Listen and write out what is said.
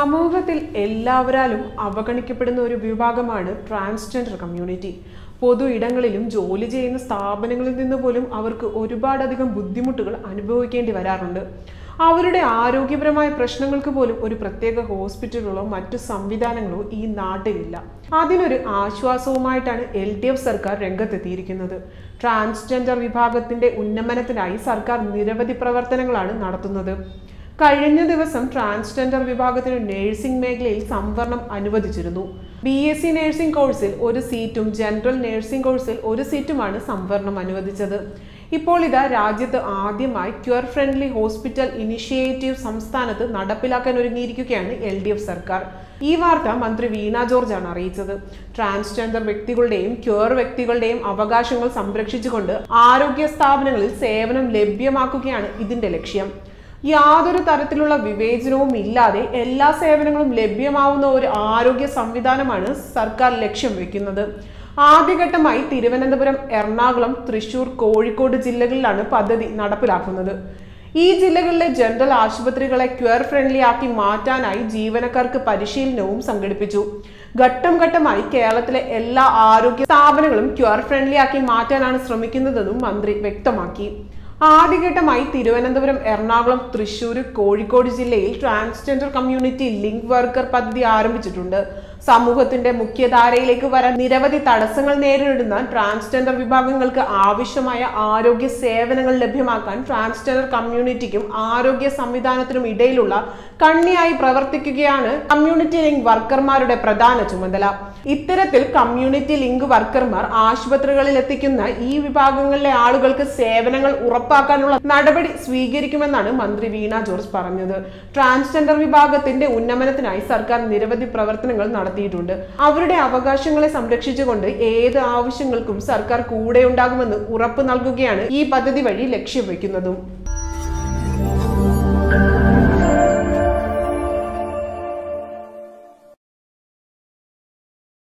സമൂഹത്തിൽ എല്ലാവരാലും അവഗണിക്കപ്പെടുന്ന ഒരു വിഭാഗമാണ് ട്രാൻസ്ജെൻഡർ കമ്മ്യൂണിറ്റി പൊതു ഇടങ്ങളിലും ജോലി ചെയ്യുന്ന സ്ഥാപനങ്ങളിൽ നിന്ന് പോലും അവർക്ക് ഒരുപാടധികം ബുദ്ധിമുട്ടുകൾ അനുഭവിക്കേണ്ടി വരാറുണ്ട് അവരുടെ ആരോഗ്യപരമായ പ്രശ്നങ്ങൾക്ക് പോലും ഒരു പ്രത്യേക ഹോസ്പിറ്റലുകളോ മറ്റു സംവിധാനങ്ങളോ ഈ നാട്ടിലില്ല അതിനൊരു ആശ്വാസവുമായിട്ടാണ് എൽ ഡി എഫ് സർക്കാർ രംഗത്തെത്തിയിരിക്കുന്നത് ട്രാൻസ്ജെൻഡർ വിഭാഗത്തിന്റെ ഉന്നമനത്തിനായി സർക്കാർ നിരവധി പ്രവർത്തനങ്ങളാണ് നടത്തുന്നത് കഴിഞ്ഞ ദിവസം ട്രാൻസ്ജെൻഡർ വിഭാഗത്തിന് നഴ്സിംഗ് മേഖലയിൽ സംവരണം അനുവദിച്ചിരുന്നു ബി എസ് സി നഴ്സിംഗ് കോഴ്സിൽ ഒരു സീറ്റും ജനറൽ നഴ്സിംഗ് കോഴ്സിൽ ഒരു സീറ്റുമാണ് സംവരണം അനുവദിച്ചത് ഇപ്പോൾ ഇതാ രാജ്യത്ത് ആദ്യമായി ക്യൂർ ഫ്രണ്ട്ലി ഹോസ്പിറ്റൽ ഇനിഷ്യേറ്റീവ് സംസ്ഥാനത്ത് നടപ്പിലാക്കാൻ ഒരുങ്ങിയിരിക്കുകയാണ് എൽ ഡി എഫ് സർക്കാർ ഈ വാർത്ത മന്ത്രി വീണ ജോർജ് ആണ് അറിയിച്ചത് ട്രാൻസ്ജെൻഡർ വ്യക്തികളുടെയും ക്യൂർ വ്യക്തികളുടെയും അവകാശങ്ങൾ സംരക്ഷിച്ചുകൊണ്ട് ആരോഗ്യ സ്ഥാപനങ്ങളിൽ സേവനം ലഭ്യമാക്കുകയാണ് ഇതിന്റെ ലക്ഷ്യം യാതൊരു തരത്തിലുള്ള വിവേചനവും ഇല്ലാതെ എല്ലാ സേവനങ്ങളും ലഭ്യമാവുന്ന ഒരു ആരോഗ്യ സംവിധാനമാണ് സർക്കാർ ലക്ഷ്യം വെക്കുന്നത് ആദ്യഘട്ടമായി തിരുവനന്തപുരം എറണാകുളം തൃശൂർ കോഴിക്കോട് ജില്ലകളിലാണ് പദ്ധതി നടപ്പിലാക്കുന്നത് ഈ ജില്ലകളിലെ ജനറൽ ആശുപത്രികളെ ക്യൂർ ഫ്രണ്ട്ലി ആക്കി മാറ്റാനായി ജീവനക്കാർക്ക് പരിശീലനവും സംഘടിപ്പിച്ചു ഘട്ടം ഘട്ടമായി കേരളത്തിലെ എല്ലാ ആരോഗ്യ സ്ഥാപനങ്ങളും ക്യൂർ ഫ്രണ്ട്ലി ആക്കി മാറ്റാനാണ് ശ്രമിക്കുന്നതെന്നും മന്ത്രി വ്യക്തമാക്കി ആദ്യഘട്ടമായി തിരുവനന്തപുരം എറണാകുളം തൃശൂർ കോഴിക്കോട് ജില്ലയിൽ ട്രാൻസ്ജെൻഡർ കമ്മ്യൂണിറ്റി ലിങ്ക് വർക്കർ പദ്ധതി ആരംഭിച്ചിട്ടുണ്ട് സമൂഹത്തിന്റെ മുഖ്യധാരയിലേക്ക് വരാൻ നിരവധി തടസ്സങ്ങൾ നേരിടുന്ന ട്രാൻസ്ജെൻഡർ വിഭാഗങ്ങൾക്ക് ആവശ്യമായ ആരോഗ്യ സേവനങ്ങൾ ലഭ്യമാക്കാൻ ട്രാൻസ്ജെൻഡർ കമ്മ്യൂണിറ്റിക്കും ആരോഗ്യ സംവിധാനത്തിനും ഇടയിലുള്ള കണ്ണിയായി പ്രവർത്തിക്കുകയാണ് കമ്മ്യൂണിറ്റി ലിങ്ക് വർക്കർമാരുടെ പ്രധാന ചുമതല ഇത്തരത്തിൽ കമ്മ്യൂണിറ്റി ലിങ്ക് വർക്കർമാർ ആശുപത്രികളിൽ എത്തിക്കുന്ന ഈ വിഭാഗങ്ങളിലെ ആളുകൾക്ക് സേവനങ്ങൾ ഉറപ്പാക്കാനുള്ള നടപടി സ്വീകരിക്കുമെന്നാണ് മന്ത്രി വീണ ജോർജ് പറഞ്ഞത് ട്രാൻസ്ജെൻഡർ വിഭാഗത്തിന്റെ ഉന്നമനത്തിനായി സർക്കാർ നിരവധി പ്രവർത്തനങ്ങൾ നടത്തിയിട്ടുണ്ട് അവരുടെ അവകാശങ്ങളെ സംരക്ഷിച്ചുകൊണ്ട് ഏത് ആവശ്യങ്ങൾക്കും സർക്കാർ കൂടെയുണ്ടാകുമെന്ന് ഉറപ്പ് നൽകുകയാണ് ഈ പദ്ധതി വഴി ലക്ഷ്യം വെക്കുന്നതും